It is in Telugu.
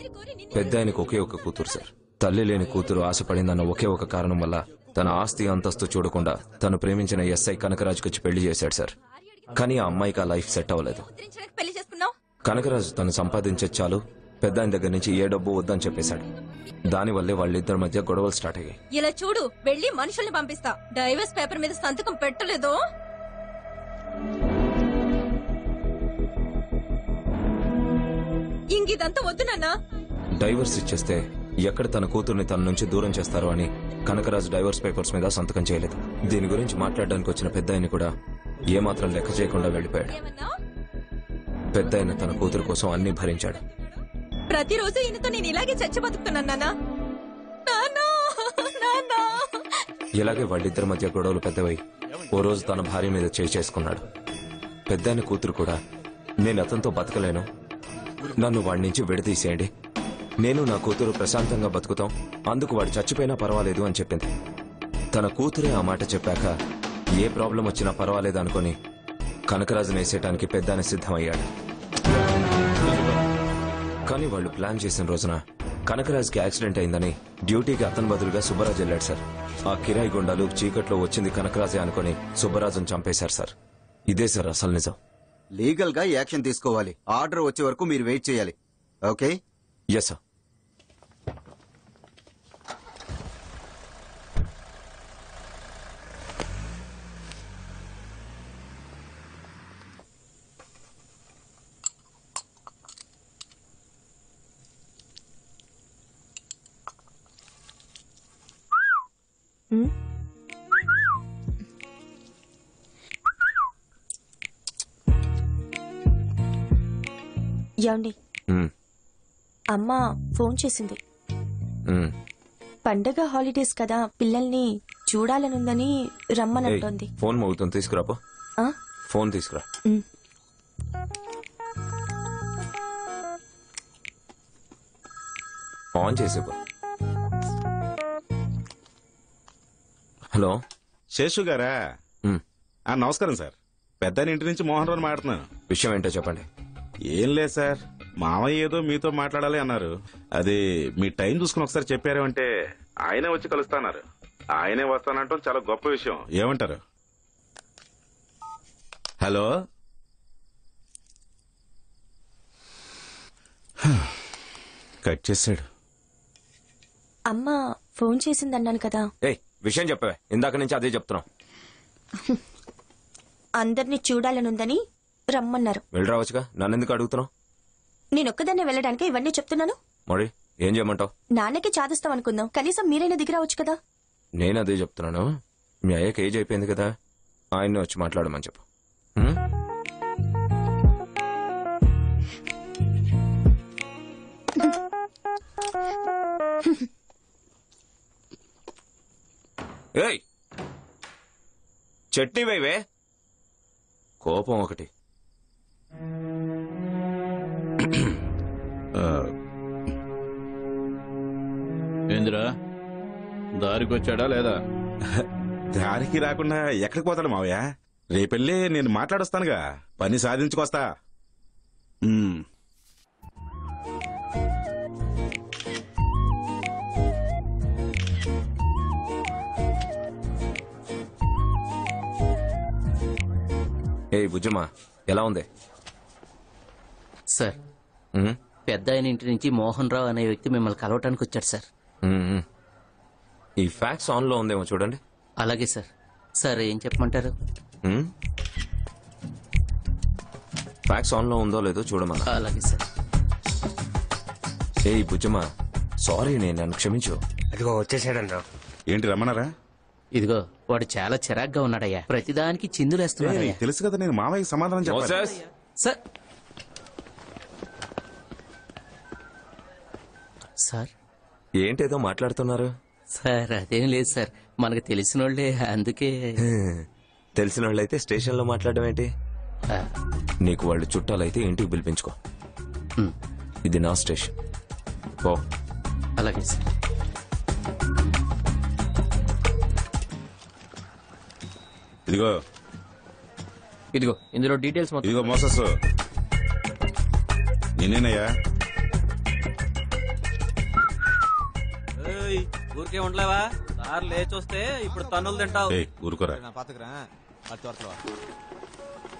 పెద్ద ఆయనకు ఒకే ఒక కూతురు సార్ తల్లి లేని కూతురు ఆశపడిందన్న ఒకే ఒక కారణం వల్ల తన ఆస్తి అంతస్తు చూడకుండా తను ప్రేమించిన ఎస్ఐ కనకరాజుకొచ్చి పెళ్లి చేశాడు సార్ కానీ ఆ అమ్మాయికి ఆ లైఫ్ సెట్ అవ్వలేదు ఉద్ధరించడానికి పెళ్లి చేసుకున్నావు కనకరాజు తను సంపాదించే చాలు పెద్ద ఆయన దగ్గర నుంచి ఏ డబ్బు వద్దని చెప్పేశాడు దానివల్లే వాళ్ళిద్దరి మధ్య గొడవలు స్టార్ట్ అయ్యాయి ఇలా చూడు వెళ్ళి మనుషుల్ని పంపిస్తా డైవర్స్ పేపర్ మీద సంతకం పెట్టలేదు ఇంకిదంతా వద్దు నాన్నా డైవర్స్ ఇచ్చేస్తే ఎక్కడ తన కూతుర్ని తన నుంచి దూరం చేస్తారో అని కనకరాజు డైవర్స్ పేపర్స్ మీద సంతకం చేయలేదు దీని గురించి మాట్లాడడానికి వచ్చిన పెద్ద ఆయన కూడా ఏమాత్రం లెక్క చేయకుండా వెళ్ళిపోయాడు ఏమన్నా పెద్ద ఆయన తన కూతురు కోసం అన్ని భరించాడు ప్రతిరోజు ఈయనతో నేను ఇలాగే చచ్చి బతుకుతున్నాను నాన్నా నాన్నా నాన్నా ఇలాగే వాళ్ళిద్దరి మధ్య గొడవలు పెద్దవై ఓ రోజు తన భార్య మీద చేయి చేసుకున్నాడు పెద్ద ఆయన కూతురు కూడా నేను అతనితో బతకలేను నన్ను వాడి నుంచి విడదీసేయండి నేను నా కూతురు ప్రశాంతంగా బతుకుతాం అందుకు వాడు చచ్చిపోయినా పర్వాలేదు అని చెప్పింది తన కూతురే ఆ మాట చెప్పాక ఏ ప్రాబ్లం వచ్చినా పర్వాలేదు అనుకుని కనకరాజు నేసేయటానికి పెద్దాన్ని సిద్ధమయ్యాడు కానీ వాళ్ళు ప్లాన్ చేసిన రోజున కనకరాజ్కి యాక్సిడెంట్ అయిందని డ్యూటీకి అతని బదులుగా సుబ్బరాజు వెళ్ళాడు సార్ ఆ కిరాయి గుండాలు చీకట్లో వచ్చింది కనకరాజే అనుకుని సుబ్బరాజును చంపేశారు సార్ ఇదే సార్ అసలు నిజం లీగల్ గా యాక్షన్ తీసుకోవాలి ఆర్డర్ వచ్చే వరకు మీరు వెయిట్ చేయాలి ఓకే ఎస్ సార్ యాండి ఉమ్, అమ్మ ఫోన్ చేసింది ఉమ్. పండగ హాలిడేస్ కదా పిల్లల్ని చూడాలనుందని ఏయ్, రమ్మనంటోంది ఫోన్ మోగుతుంది తీసుకురాపో ఆ? ఫోన్ తీసుకురా ఉమ్. ఆన్ చేసేపో హలో శేషు గారా ఉమ్, ఆ, నమస్కారం సార్ పెద్ద ఇంటి నుంచి మోహన్ రావు మాట్లాడుతున్నాను విషయం ఏంటో చెప్పండి ఏం లేదు సార్ మామయ్య ఏదో మీతో మాట్లాడాలి అన్నారు అది మీ టైం చూసుకుని ఒకసారి చెప్పారు అంటే ఆయనే వచ్చి కలుస్తాన్నారు ఆయనే వస్తానంటాం చాలా గొప్ప విషయం ఏమంటారు హలో కట్ చేశాడు అమ్మ ఫోన్ చేసిందన్నాను కదా ఏయ్ విషయం చెప్పవే ఇందాక నుంచి అదే చెప్తున్నాం అందరినీ చూడాలనుందని రమ్మన్నారు వెళ్ళి రావచ్చుగా నన్ను ఎందుకు అడుగుతున్నావు నేనొక్కదాన్నే వెళ్ళడానికి ఇవన్నీ చెప్తున్నాను మరి ఏం చేయమంటావు నాన్నకి చాదిస్తాం అనుకుందాం కనీసం మీరైనా దిగిరావచ్చు కదా నేను అదే చెప్తున్నాను మీ అయ్యకి ఏజ్ అయిపోయింది కదా ఆయన్ని వచ్చి మాట్లాడమని చెప్పు ఉం? ఏయ్ చట్నీ వేవే కోపం ఒకటి ఆ, ఏందిరా దారికొచ్చాడా లేదా దారికి రాకుండా ఎక్కడికి పోతాడు మావయ్య రేపెళ్ళి నేను మాట్లాడొస్తానుగా పని సాధించుకొస్తా ఉమ్, ఏయ్ బుజ్జమ్మా ఎలా ఉంది సార్ ఉం? పెద్ద ఆయన ఇంటి నుంచి మోహన్ రావు అనే వ్యక్తి మిమ్మల్ని కలవటానికి వచ్చాడు సార్ ఉం, ఉం. ఈ ఫ్యాక్స్ ఆన్ లో ఉందేమో చూడండి అలాగే సార్ సార్ ఏం చెప్పమంటారు ఉం? ఫ్యాక్స్ ఆన్ లో ఉందో లేదో చూడమన్నా అలాగే సార్ ఏయ్ బుజ్జమ్మా సారీ నేను నన్ను క్షమించు అదిగో వచ్చేసాడన్నా ఏంటి రమ్మన్నారా ఇదిగో వాడు చాలా చిరాగ్గా ఉన్నాడయ్యా ప్రతిదానికి చిందులేస్తున్నాడయ్యా ఏయ్, తెలుసు కదా నేను మామయ్యకి సమాధానం చెప్పాలి మోసెస్ సార్ సార్ ఏంటేదో మాట్లాడుతున్నారు సార్ అదేం లేదు సార్ మనకు తెలిసిన వాళ్ళే అందుకే తెలిసిన వాళ్ళైతే స్టేషన్ లో మాట్లాడడం ఏంటి ఆ, నీకు వాళ్ళు చుట్టాలైతే ఇంటికి పిలిపించుకో ఉమ్, ఇది నా స్టేషన్ ఓ అలాగే సార్ ఇదిగో ఇదిగో ఇందులో డీటెయిల్స్ మొత్తం ఇదిగో మోసస్ నిన్నేనయ్యా ఊరికే ఉండలేవా సార్ లేచొస్తే ఇప్పుడు తన్నులు తింటావు ఏయ్ ఊరుకోరా நான் பாத்துக்கிறேன் அடுத்த வாரத்துல வா